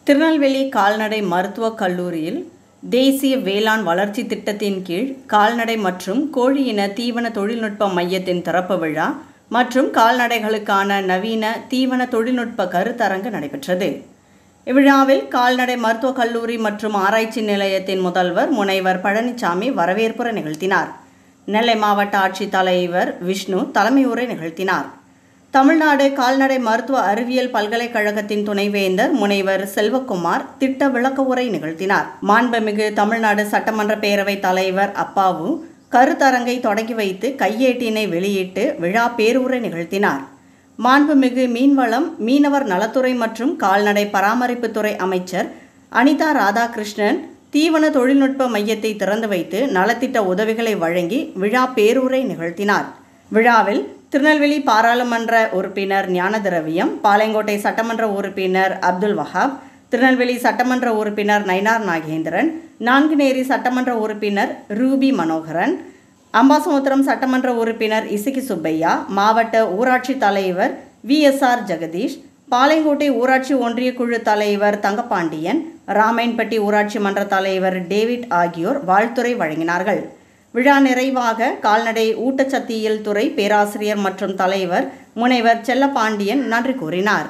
திருநெல்வேலி கால்நடை மருத்துவக் கல்லூரியில் தேசிய வேளாண் வளர்ச்சி திட்டத்தின் கீழ் கால்நடை மற்றும் கோழி இன தீவன தொழில்நுட்ப மையத்தின் திறப்பு விழா மற்றும் கால்நடைகளுக்கான நவீன தீவன தொழில்நுட்ப கருத்தரங்கு நடைபெற்றது இவ்விழாவில் கால்நடை மருத்துவக் கல்லூரி மற்றும் ஆராய்ச்சி நிலையத்தின் முதல்வர் முனைவர் பழனிசாமி வரவேற்புரை நிகழ்த்தினார் நெல்லை மாவட்ட ஆட்சித் தலைவர் விஷ்ணு தலைமை உரை நிகழ்த்தினார் தமிழ்நாடு கால்நடை மருத்துவ அறிவியல் பல்கலைக்கழகத்தின் துணைவேந்தர் முனைவர் செல்வகுமார் திட்ட விளக்க உரை நிகழ்த்தினார் மாண்புமிகு தமிழ்நாடு சட்டமன்ற பேரவைத் தலைவர் அப்பாவு கருத்தரங்கை தொடங்கி வைத்து கையேட்டினை வெளியிட்டு விழா பேருரை நிகழ்த்தினார் மாண்புமிகு மீன்வளம் மீனவர் நலத்துறை மற்றும் கால்நடை பராமரிப்புத்துறை அமைச்சர் அனிதா ராதாகிருஷ்ணன் தீவன தொழில்நுட்ப மையத்தை திறந்து வைத்து நலத்திட்ட உதவிகளை வழங்கி விழா பேருரை நிகழ்த்தினார் விழாவில் திருநெல்வேலி பாராளுமன்ற உறுப்பினர் ஞானதிரவியம் பாளையங்கோட்டை சட்டமன்ற உறுப்பினர் அப்துல் வஹாப் திருநெல்வேலி சட்டமன்ற உறுப்பினர் நயினார் நாகேந்திரன் நான்குநேரி சட்டமன்ற உறுப்பினர் ரூபி மனோகரன் அம்பாசமுத்திரம் சட்டமன்ற உறுப்பினர் இசக்கி சுப்பையா மாவட்ட ஊராட்சி தலைவர் விஎஸ்ஆர் ஜெகதீஷ் பாளையங்கோட்டை ஊராட்சி ஒன்றிய குழு தலைவர் தங்கப்பாண்டியன் ராமேன்பட்டி ஊராட்சி மன்ற தலைவர் டேவிட் ஆகியோர் வாழ்த்துரை வழங்கினார்கள் விழா நிறைவாக கால்நடை ஊட்டச்சத்தியல் துறை பேராசிரியர் மற்றும் தலைவர் முனைவர் செல்லப்பாண்டியன் நன்றி கூறினார்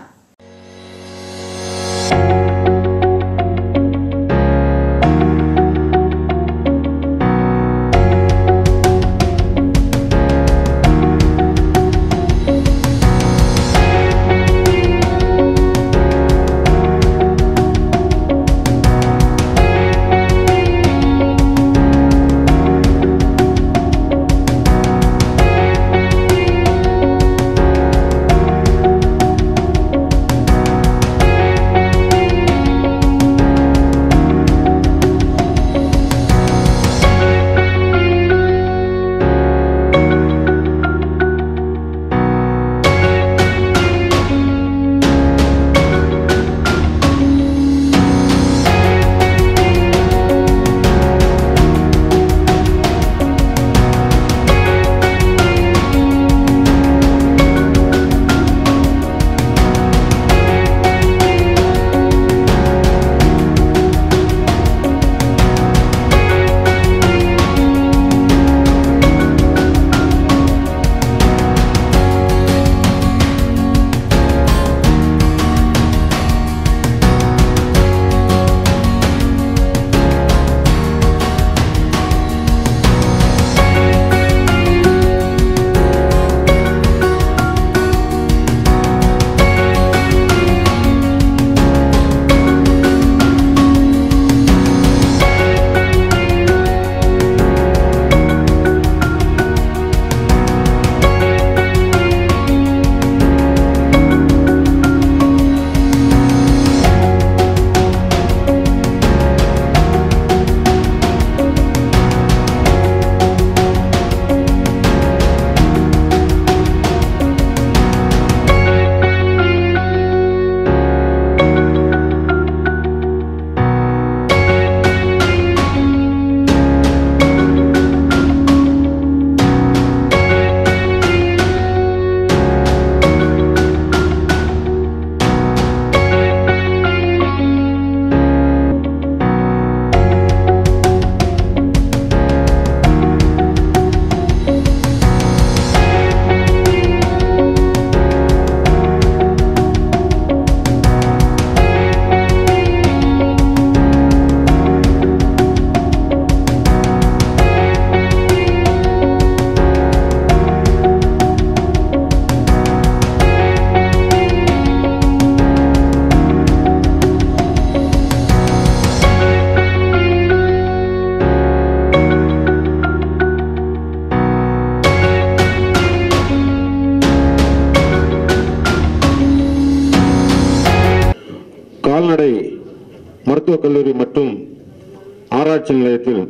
கால்நடை மருத்துவக் கல்லூரி மற்றும் ஆராய்ச்சி நிலையத்தில்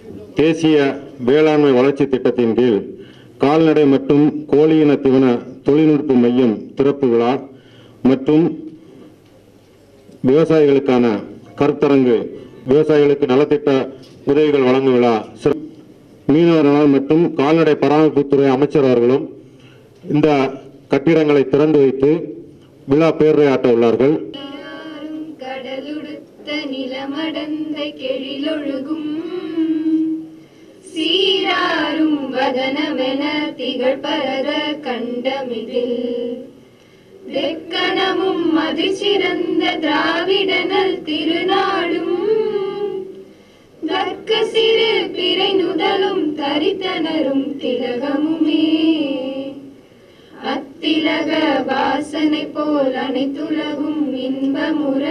தேசிய வேளாண்மை வளர்ச்சி திட்டத்தின் கீழ் கால்நடை மற்றும் கோழியின தீவன தொழில்நுட்ப மையம் திறப்பு விழா மற்றும் விவசாயிகளுக்கான கருத்தரங்கு விவசாயிகளுக்கு நலத்திட்ட உதவிகள் வழங்கும் விழா சிறப்பு மீனவர் நலன் மற்றும் கால்நடை பராமரிப்புத்துறை அமைச்சர் அவர்களும் இந்த கட்டிடங்களை திறந்து வைத்து விழா பேருரையாற்ற உள்ளார்கள் கடலுடன் ஒத்த நிலமடந்தை கெழிலொழுகும் சீராரும் வதனமென திகழ் பரத கண்டமிதில் தெக்கணமும் அது சிறந்த திராவிடனல் திருநாடும் தர்க்க சிறு பிறை நுதலும் தரித்தனரும் திலகமுமே அத்திலக வாசனை போல் அனைத்துலகும் இன்பமுற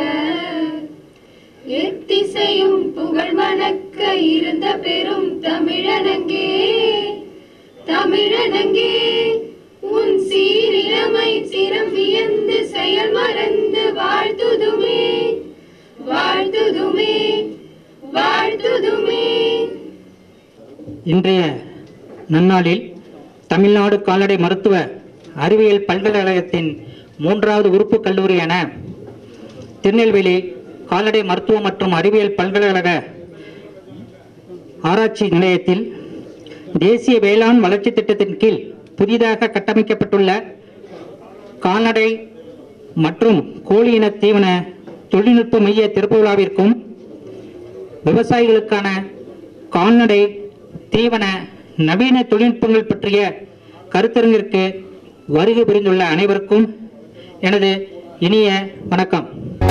எத்திசையும் புகழ் மணக்க இருந்த பெரும் தமிழனங்கே தமிழனங்கே உன் சீரிழமை சிரம் வியந்து செயல் மறந்து வாழ்த்துதுமே வாழ்த்துதுமே வாழ்த்துதுமே இன்றைய நன்னாளில் தமிழ்நாடு கால்நடை மருத்துவ அறிவியல் பல்கலைக்கழகத்தின் மூன்றாவது உறுப்பு கல்லூரியான திருநெல்வேலி கால்நடை மருத்துவ மற்றும் அறிவியல் பல்கலைக்கழக ஆராய்ச்சி நிலையத்தில் தேசிய வேளாண் வளர்ச்சி திட்டத்தின் கீழ் புதிதாக கட்டமைக்கப்பட்டுள்ள கால்நடை மற்றும் கோழி இன தீவன தொழில்நுட்ப மைய திறப்பு விழாவிற்கும் விவசாயிகளுக்கான கால்நடை தீவன நவீன தொழில்நுட்பங்கள் பற்றிய கருத்தரங்கிற்கு வருகை புரிந்துள்ள அனைவருக்கும் எனது இனிய வணக்கம்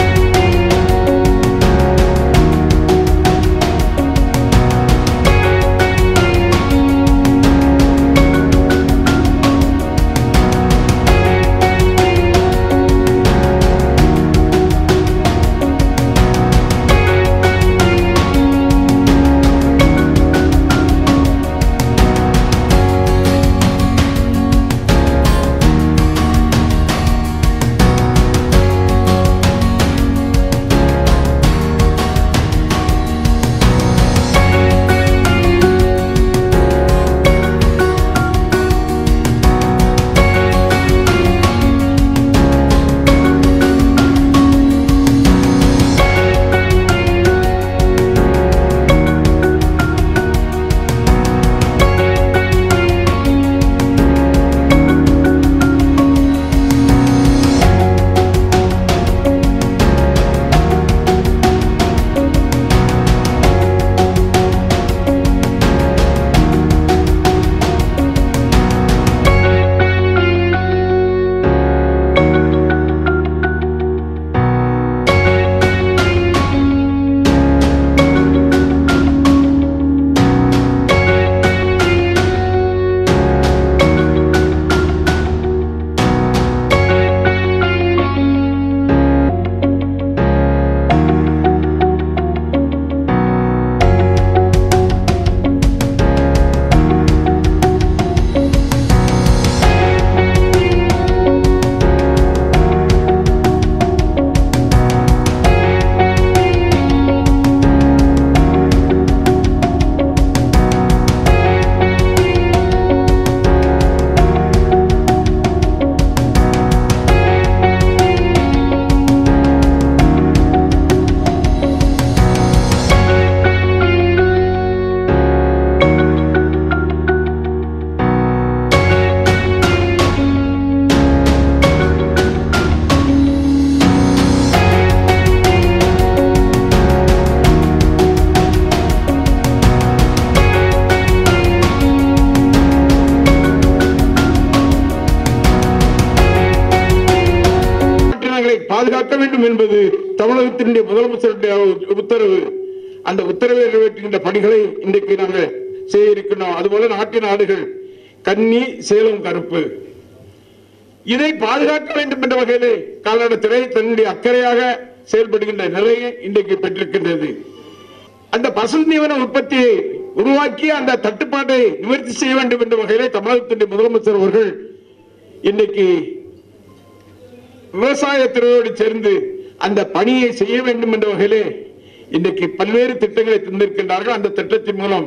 நாட்டினங்களை பாதுகாக்க வேண்டும் என்பது தமிழகத்தினுடைய முதலமைச்சருடைய உத்தரவு அந்த உத்தரவை நிறைவேற்றுகின்ற பணிகளை இன்றைக்கு நாங்கள் செய்ய இருக்கின்றோம் அதுபோல நாட்டின் ஆடுகள் கன்னி சேலம் கருப்பு இதை பாதுகாக்க வேண்டும் என்ற வகையிலே கால்நடைத்துறை தன்னுடைய அக்கறையாக செயல்படுகின்ற நிலையை இன்றைக்கு பெற்றிருக்கின்றது அந்த பசுந்தீவன தீவன உற்பத்தியை உருவாக்கி அந்த தட்டுப்பாட்டை நிவர்த்தி செய்ய வேண்டும் என்ற வகையிலே தமிழகத்தினுடைய முதலமைச்சர் அவர்கள் இன்றைக்கு விவசாயத்துறையோடு சேர்ந்து அந்த பணியை செய்ய வேண்டும் என்ற வகையிலே இன்றைக்கு பல்வேறு திட்டங்களை தந்திருக்கின்றார்கள் அந்த திட்டத்தின் மூலம்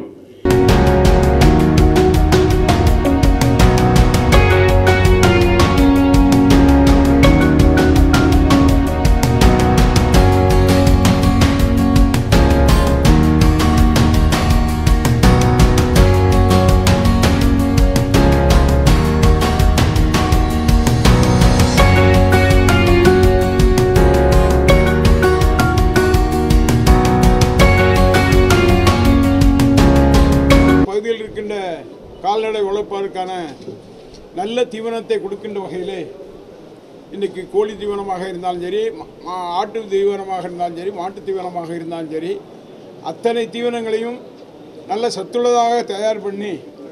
பகுதியில் இருக்கின்ற கால்நடை வளர்ப்பதற்கான நல்ல தீவனத்தை கொடுக்கின்ற வகையிலே இன்றைக்கி கோழி தீவனமாக இருந்தாலும் சரி மா- மா- ஆட்டு தீவனமாக இருந்தாலும் சரி மாட்டு தீவனமாக இருந்தாலும் சரி அத்தனை தீவனங்களையும் நல்ல சத்துள்ளதாக தயார் பண்ணி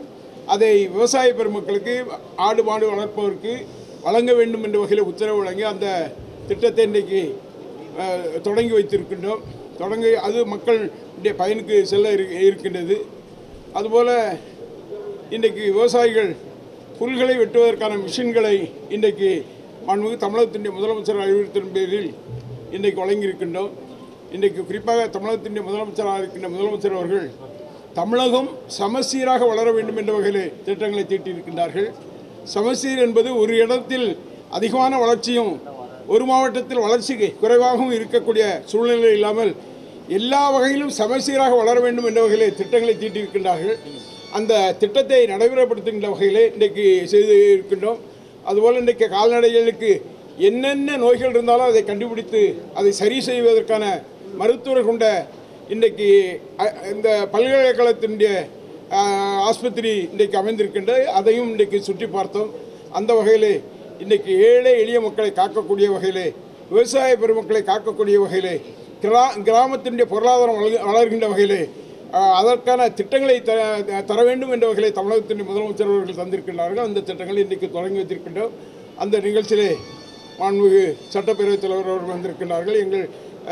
அதை விவசாய பெருமக்களுக்கு ஆடு மாடு வளர்ப்பதற்கு வழங்க வேண்டும் என்ற வகையில் உத்தரவு வழங்கி அந்த திட்டத்தை இன்றைக்கு அஹ், தொடங்கி வைத்திருக்கின்றோம் தொடங்கி அது மக்களுடைய பயனுக்கு செல்ல இரு- இருக்கின்றது அதுபோல் இன்றைக்கு விவசாயிகள் புல்களை வெட்டுவதற்கான மிஷின்களை இன்றைக்கு மாண்புமிகு தமிழகத்தினுடைய முதலமைச்சர் அறிவுறுத்தின் பேரில் இன்றைக்கு வழங்கியிருக்கின்றோம் இன்றைக்கு குறிப்பாக தமிழகத்தினுடைய முதலமைச்சராக இருக்கின்ற முதலமைச்சர் அவர்கள் தமிழகம் சமசீராக வளர வேண்டும் என்ற வகையில் திட்டங்களை தீட்டியிருக்கின்றார்கள் சமசீர் என்பது ஒரு இடத்தில் அதிகமான வளர்ச்சியும் ஒரு மாவட்டத்தில் வளர்ச்சி குறைவாகவும் இருக்கக்கூடிய சூழ்நிலை இல்லாமல் எல்லா வகையிலும் சமசீராக வளர வேண்டும் என்ற வகையிலே திட்டங்களை தீட்டியிருக்கின்றார்கள் அந்த திட்டத்தை நடைமுறைப்படுத்துகின்ற வகையிலே இன்றைக்கு செய்து இருக்கின்றோம் அதுபோல் இன்றைக்கு கால்நடைகளுக்கு என்னென்ன நோய்கள் இருந்தாலும் அதை கண்டுபிடித்து அதை சரி செய்வதற்கான மருத்துவர் கொண்ட இன்றைக்கு அ- இந்த பல்கலைக்கழகத்தினுடைய ஆஹ், ஆஸ்பத்திரி இன்றைக்கு அமைந்திருக்கின்றது அதையும் இன்றைக்கு சுற்றி பார்த்தோம் அந்த வகையிலே இன்றைக்கு ஏழை எளிய மக்களை காக்கக்கூடிய வகையிலே விவசாய பெருமக்களை காக்கக்கூடிய வகையிலே கிரா கிராமத்தினுடைய பொருளாதாரம் வளர் வளர்கின்ற வகையிலே ஆஹ், அதற்கான திட்டங்களை த தர வேண்டும் என்ற வகையிலே தமிழகத்தின் முதலமைச்சர் அவர்கள் தந்திருக்கின்றார்கள் அந்த திட்டங்களை இன்றைக்கு தொடங்கி வைத்திருக்கின்றோம் அந்த நிகழ்ச்சியிலே மாண்புமிகு சட்டப்பேரவைத் தலைவர் அவர்கள் வந்திருக்கின்றார்கள் எங்கள்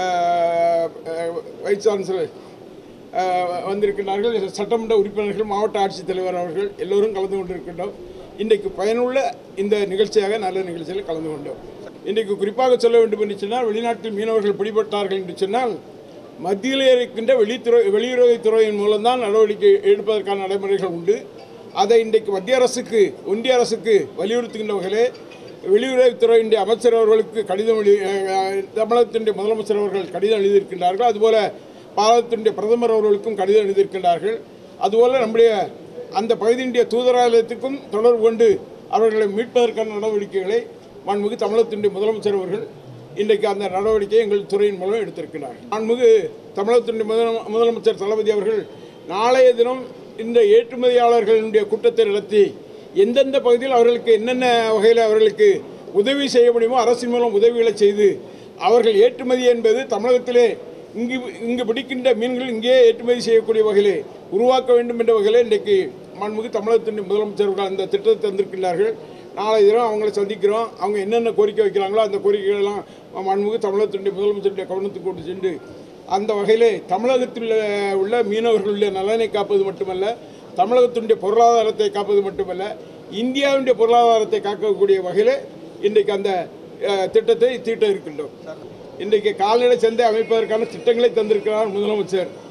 ஆஹ், ஆஹ், வைஸ் சான்சலர் ஆஹ், வந்திருக்கின்றார்கள் சட்டமன்ற உறுப்பினர்கள் மாவட்ட ஆட்சித்தலைவர் அவர்கள் எல்லோரும் கலந்து கொண்டிருக்கின்றோம் இன்றைக்கு பயனுள்ள இந்த நிகழ்ச்சியாக நல்ல நிகழ்ச்சியில் கலந்து கொண்டோம் இன்றைக்கு குறிப்பாக சொல்ல வேண்டும் என்று சொன்னால் வெளிநாட்டில் மீனவர்கள் பிடிபட்டார்கள் என்று சொன்னால் மத்தியில் இருக்கின்ற வெளித்துறை வெளியுறவுத்துறையின் மூலம்தான் நடவடிக்கை எடுப்பதற்கான நடைமுறைகள் உண்டு அதை இன்றைக்கு மத்திய அரசுக்கு ஒன்றிய அரசுக்கு வலியுறுத்துகின்ற வகையிலே வெளியுறவுத்துறையினுடைய அமைச்சர் அவர்களுக்கு கடிதம் எழுதி அஹ், தமிழகத்தினுடைய முதலமைச்சர் அவர்கள் கடிதம் எழுதியிருக்கின்றார்கள் அதுபோல பாரதத்தினுடைய பிரதமர் அவர்களுக்கும் கடிதம் எழுதியிருக்கின்றார்கள் அதுபோல நம்முடைய அந்த பகுதியினுடைய தூதராலயத்துக்கும் தொடர்பு கொண்டு அவர்களை மீட்பதற்கான நடவடிக்கைகளை மாண்புமிகு தமிழகத்தினுடைய முதலமைச்சர் அவர்கள் இன்றைக்கு அந்த நடவடிக்கையை எங்கள் துறையின் மூலம் எடுத்திருக்கிறார் மாண்புமிகு தமிழகத்தினுடைய முதல முதலமைச்சர் தளபதி அவர்கள் நாளைய தினம் இந்த ஏற்றுமதியாளர்களுடைய கூட்டத்தை நடத்தி எந்தெந்த பகுதியில் அவர்களுக்கு என்னென்ன வகையில் அவர்களுக்கு உதவி செய்ய முடியுமோ அரசின் மூலம் உதவிகளை செய்து அவர்கள் ஏற்றுமதி என்பது தமிழகத்திலே இங்கு இங்கு பிடிக்கின்ற மீன்கள் இங்கே ஏற்றுமதி செய்யக்கூடிய வகையிலே உருவாக்க வேண்டும் என்ற வகையிலே இன்றைக்கு மாண்புமிகு தமிழகத்தின் முதலமைச்சர்கள் அந்த திட்டத்தை தந்திருக்கிறார்கள் நாளை தினம் அவங்களை சந்திக்கிறோம் அவங்க என்னென்ன கோரிக்கை வைக்கிறாங்களோ அந்த கோரிக்கைகளெல்லாம் மாண்புமிகு தமிழகத்தினுடைய முதலமைச்சருடைய கவனத்துக்கு கொண்டு சென்று அந்த வகையிலே தமிழகத்தில் உள்ள மீனவர்களுடைய நலனை காப்பது மட்டுமல்ல தமிழகத்தினுடைய பொருளாதாரத்தை காப்பது மட்டுமல்ல இந்தியாவினுடைய பொருளாதாரத்தை காக்கக்கூடிய வகையிலே இன்றைக்கு அந்த அஹ், திட்டத்தை தீட்ட இருக்கின்றோம் இன்றைக்கு கால்நடை சந்தை அமைப்பதற்கான திட்டங்களை தந்திருக்கிறார் முதலமைச்சர்